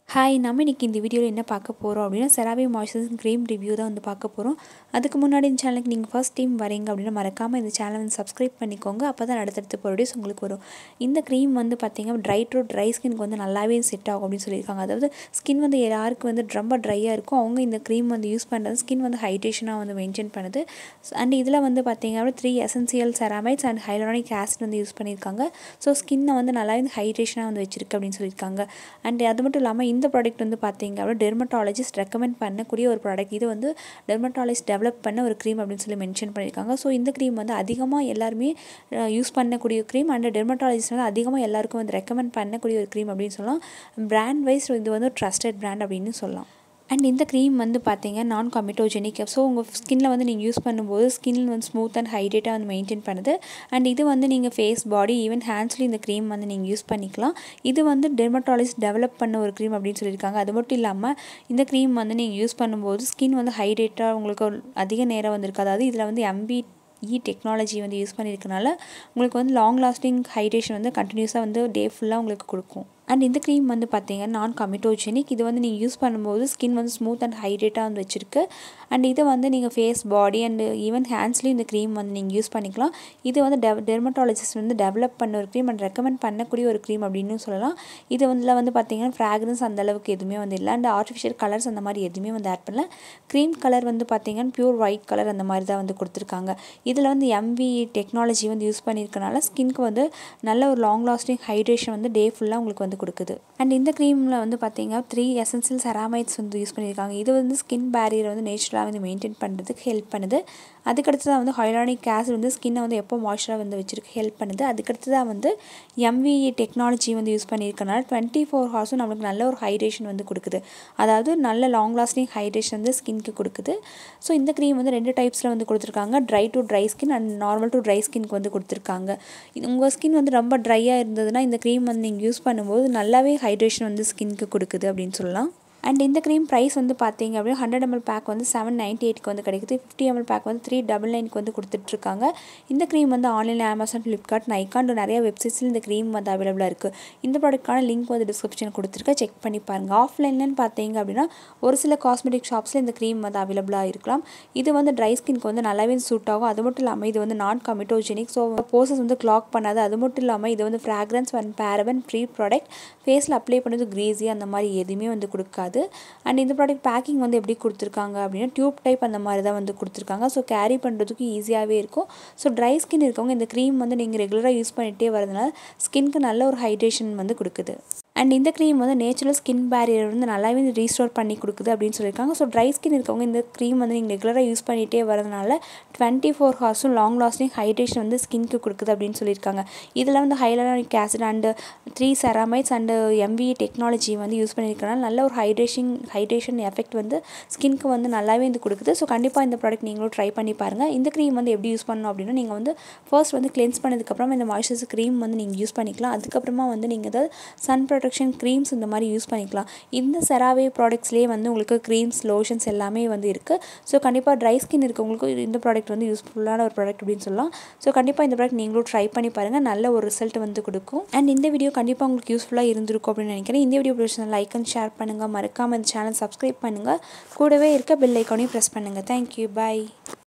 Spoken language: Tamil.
ஹாய் நம்ம இன்றைக்கி இந்த வீடியோவில் என்ன பார்க்க போகிறோம் அப்படின்னா செராவி மாய்ஸ்சரைசர் க்ரீம் ரிவ்யூ தான் வந்து பார்க்க போகிறோம் அதுக்கு முன்னாடி இந்த சேனலுக்கு நீங்கள் ஃபர்ஸ்ட் டைம் வரீங்க அப்படின்னா மறக்காமல் இந்த சேனலை வந்து சப்ஸ்கிரைப் பண்ணிக்கோங்க அப்போ தான் அடுத்தடுத்து ப்ரொடியூஸ் உங்களுக்கு வரும் இந்த க்ரீம் வந்து பார்த்திங்கன்னா ட்ரை டு ட்ரை ஸ்கின்க்கு வந்து நல்லாவே செட் ஆகும் அப்படின்னு சொல்லியிருக்காங்க அதாவது ஸ்கின் வந்து யாருக்கு வந்து ரொம்ப ட்ரையாக இருக்கும் அவங்க இந்த க்ரீம் வந்து யூஸ் பண்ணுறது ஸ்கின் வந்து ஹைட்ரேஷனாக வந்து மெயின்டைன் பண்ணுது அண்ட் இதில் வந்து பார்த்திங்கன்னா three essential ceramides and hyaluronic acid வந்து யூஸ் பண்ணியிருக்காங்க ஸோ ஸ்கின்னை வந்து நல்லாவே ஹைட்ரேஷனாக வந்து வச்சிருக்கு அப்படின்னு சொல்லியிருக்காங்க அண்ட் அது மட்டும் இல்லாமல் இந்த ப்ராடக்ட் வந்து பார்த்தீங்க அப்படின்னா டெர்மட்டாலஜிஸ்ட் ரெக்கமெண்ட் பண்ணக்கூடிய ஒரு ப்ராடக்ட் இது வந்து டெர்மட்டாலஜிஸ்ட் டெவலப் பண்ண ஒரு க்ரீம் அப்படின்னு சொல்லி மென்ஷன் பண்ணியிருக்காங்க ஸோ இந்த க்ரீம் வந்து அதிகமாக எல்லாருமே யூஸ் பண்ணக்கூடிய க்ரீம் அண்ட் டெர்மட்டாலஜிஸ்ட் வந்து அதிகமாக எல்லாருக்கும் வந்து ரெக்கமெண்ட் பண்ணக்கூடிய ஒரு க்ரீம் அப்படின்னு சொல்லலாம் பிராண்ட் வைஸ் இது வந்து ஒரு ட்ரஸ்டட் பிராண்ட் அப்படின்னு சொல்லலாம் அண்ட் இந்த க்ரீம் வந்து பார்த்தீங்க நான் கமிட்டோஜெனிக் ஸோ உங்கள் ஸ்கின்னில் வந்து நீங்கள் யூஸ் பண்ணும்போது ஸ்கின் வந்து ஸ்மூத் அண்ட் ஹைட்ரேட்டாக வந்து மெயின்டைன் பண்ணுது அண்ட் இது வந்து நீங்கள் ஃபேஸ் பாடி ஈவன் ஹேண்ட்ஸ்லேயும் இந்த க்ரீம் வந்து நீங்கள் யூஸ் பண்ணிக்கலாம் இது வந்து டெர்மட்டாலஜிஸ்ட் டெவலப் பண்ண ஒரு க்ரீம் அப்படின்னு சொல்லியிருக்காங்க அது மட்டும் இல்லாமல் இந்த க்ரீம் வந்து நீங்கள் யூஸ் பண்ணும்போது ஸ்கின் வந்து ஹைட்ரேட்டாக உங்களுக்கு அதிக நேரம் வந்திருக்கு அதாவது இதில் வந்து எம்பி இ டெக்னாலஜி வந்து யூஸ் பண்ணியிருக்கனால உங்களுக்கு வந்து லாங் லாஸ்டிங் ஹைட்ரேஷன் வந்து கண்டினியூஸாக வந்து டே ஃபுல்லாக உங்களுக்கு கொடுக்கும் அண்ட் இந்த க்ரீம் வந்து பார்த்தீங்கன்னா நான் கமிட்டோஜெனிக் இது வந்து நீங்கள் யூஸ் பண்ணும்போது ஸ்கின் வந்து ஸ்மூத் அண்ட் ஹைட்ரேட்டாக வந்து வச்சுருக்கு அண்ட் இதை வந்து நீங்கள் ஃபேஸ் பாடி அண்ட் ஈவன் ஹேண்ட்ஸ்லேயும் இந்த க்ரீம் வந்து நீங்கள் யூஸ் பண்ணிக்கலாம் இது வந்து டெவ டெர்மட்டாலஜிஸ்ட் வந்து டெவலப் பண்ண ஒரு க்ரீம் அண்ட் ரெக்கமெண்ட் பண்ணக்கூடிய ஒரு க்ரீம் அப்படின்னு சொல்லலாம் இது வந்து வந்து பார்த்தீங்கன்னா ஃப்ராக்ரன்ஸ் அந்த அளவுக்கு எதுவுமே வந்து இல்லை அண்ட் ஆர்டிஃபிஷியல் கலர்ஸ் அந்த மாதிரி எதுவுமே வந்து ஆட் பண்ணல க்ரீம் கலர் வந்து பார்த்தீங்கன்னா பியூர் ஒயிட் கலர் அந்த மாதிரி தான் வந்து கொடுத்துருக்காங்க இதில் வந்து எம்வி டெக்னாலஜி வந்து யூஸ் பண்ணியிருக்கனால ஸ்கின்க்கு வந்து நல்ல ஒரு லாங் லாஸ்டிங் ஹைட்ரேஷன் வந்து டே ஃபுல்லாக உங்களுக்கு வந்து கொடுக்குது அண்ட் இந்த க்ரீமில் வந்து பார்த்தீங்கன்னா த்ரீ எசென்சியல் செராமைட்ஸ் வந்து யூஸ் பண்ணியிருக்காங்க இது வந்து ஸ்கின் பேரியரை வந்து நேச்சுரலாக வந்து மெயின்டைன் பண்ணுறதுக்கு ஹெல்ப் பண்ணுது அதுக்கடுத்ததாக வந்து ஹைலானிக் ஆசிட் வந்து ஸ்கின்னை வந்து எப்போ மாய்ஸ்சராக வந்து வச்சுருக்கு ஹெல்ப் பண்ணுது அதுக்கடுத்ததாக வந்து எம்விஏ டெக்னாலஜி வந்து யூஸ் பண்ணியிருக்கனால டுவெண்ட்டி ஃபோர் ஹவர்ஸும் நம்மளுக்கு நல்ல ஒரு ஹைட்ரேஷன் வந்து கொடுக்குது அதாவது நல்ல லாங் லாஸ்டிங் ஹைட்ரேஷன் வந்து ஸ்கின்க்கு கொடுக்குது ஸோ இந்த க்ரீம் வந்து ரெண்டு டைப்ஸில் வந்து கொடுத்துருக்காங்க dry to dry skin and normal to dry ஸ்கின்க்கு வந்து கொடுத்துருக்காங்க இது உங்கள் ஸ்கின் வந்து ரொம்ப ட்ரையாக இருந்ததுன்னா இந்த க்ரீம் வந்து நீங்கள் யூஸ் பண்ணும்போது நல்லாவே ஹைட்ரேஷன் வந்து ஸ்கின்க்கு கொடுக்குது அப்படின்னு சொல்லலாம் அண்ட் இந்த க்ரீம் ப்ரைஸ் வந்து பார்த்தீங்க அப்படின்னா ஹண்ட்ரட் எம்எல் பேக் வந்து செவன் நைன்ட்டி எயிட்க்கு வந்து கிடைக்குது ஃபிஃப்டி எம்எல் பேக் வந்து த்ரீ டபுள் நைனுக்கு வந்து கொடுத்துட்ருக்காங்க இந்த க்ரீம் வந்து ஆன்லைனில் அமேசான் ஃப்ளிப்கார்ட் நைக்கான் நிறைய வெப்சைட்ஸில் இந்த க்ரீம் வந்து அவைலபிளாக இருக்குது இந்த ப்ராடக்ட்கான லிங்க் வந்து டிஸ்கிரிப்ஷன் கொடுத்துருக்கேன் செக் பண்ணி பாருங்கள் ஆஃப்லைன்லன்னு பார்த்தீங்க அப்படின்னா ஒரு சில காஸ்மெட்டிக் ஷாப்ஸில் இந்த க்ரீம் வந்து அவைலபிளாக இருக்கலாம் இது வந்து ட்ரை ஸ்கின்க்கு வந்து நல்லாவே சூட் ஆகும் அது மட்டும் இல்லாமல் இது வந்து நான் கமிட்டோஜெனிக் ஸோ போசஸ் வந்து கிளாக் பண்ணாது அது மட்டும் இல்லாமல் இது வந்து fragrance and paraben free product ஃபேஸில் அப்ளை பண்ணது க்ரீஸி அந்த மாதிரி எதுவுமே வந்து கொடுக்காது அண்ட் இந்த ப்ராடக்ட் பேக்கிங் வந்து எப்படி கொடுத்துருக்காங்க அப்படின்னா டியூப் டைப் அந்த மாதிரி தான் வந்து கொடுத்துருக்காங்க ஸோ கேரி பண்ணுறதுக்கு ஈஸியாகவே இருக்கும் ஸோ ட்ரை ஸ்கின் இருக்கவங்க இந்த க்ரீம் வந்து நீங்கள் ரெகுலராக யூஸ் பண்ணிகிட்டே வரதுனால ஸ்கின்க்கு நல்ல ஒரு ஹைட்ரேஷன் வந்து கொடுக்குது அண்ட் இந்த க்ரீம் வந்து நேச்சுரல் ஸ்கின் பேரியர் வந்து நல்லாவே ரீஸ்டோர் பண்ணி கொடுக்குது அப்படின்னு சொல்லியிருக்காங்க ஸோ ட்ரை ஸ்கின் இருக்கவங்க இந்த க்ரீம் வந்து நீங்கள் ரெகுலராக யூஸ் பண்ணிகிட்டே வரதுனால டுவெண்ட்டி ஃபோர் ஹவர்ஸும் லாங் லாஸ்டிங் ஹைட்ரேஷன் வந்து ஸ்கின்க்கு கொடுக்குது அப்படின்னு சொல்லியிருக்காங்க இதில் வந்து hyaluronic acid and three ceramides and M V technology வந்து யூஸ் பண்ணியிருக்கனால நல்ல ஒரு ஹைட்ரேஷன் ஹைட்ரேஷன் எஃபெக்ட் வந்து ஸ்கின்க்கு வந்து நல்லாவே வந்து கொடுக்குது ஸோ கண்டிப்பாக இந்த ப்ராடக்ட் நீங்களும் ட்ரை பண்ணி பாருங்கள் இந்த க்ரீம் வந்து எப்படி யூஸ் பண்ணணும் அப்படின்னா நீங்கள் வந்து ஃபர்ஸ்ட் வந்து கிளென்ஸ் பண்ணதுக்கப்புறம் இந்த மாய்ஸ்சரைசர் க்ரீம் வந்து நீங்கள் யூஸ் பண்ணிக்கலாம் அதுக்கப்புறமா வந்து நீங்கள் ஏதாவது சன் ப்ரொடெக்ஷன் க்ரீம்ஸ் இந்த மாதிரி யூஸ் பண்ணிக்கலாம் இந்த செராவே ப்ராடக்ட்ஸ்லேயே வந்து உங்களுக்கு க்ரீம்ஸ் லோஷன்ஸ் எல்லாமே வந்து இருக்குது ஸோ கண்டிப்பாக ட்ரை ஸ்கின் இருக்கவங்களுக்கு இந்த ப்ராடக்ட் வந்து யூஸ்ஃபுல்லான ஒரு ப்ராடக்ட் அப்படின்னு சொல்லலாம் ஸோ கண்டிப்பாக இந்த ப்ராடக்ட் நீங்களும் ட்ரை பண்ணி பாருங்கள் நல்ல ஒரு ரிசல்ட் வந்து கொடுக்கும் அண்ட் இந்த வீடியோ கண்டிப்பாக உங்களுக்கு யூஸ்ஃபுல்லாக இருந்திருக்கும் அப்படின்னு நினைக்கிறேன் இந்த வீடியோ பிடிச்சா லைக் அண்ட் ஷேர் பண்ணுங்கள் மறக்காமல் இந்த சேனல் சப்ஸ்கிரைப் பண்ணுங்கள் கூடவே இருக்க பெல் ஐக்கானையும் ப்ரெஸ் பண்ணுங்கள் தேங்க்யூ பாய்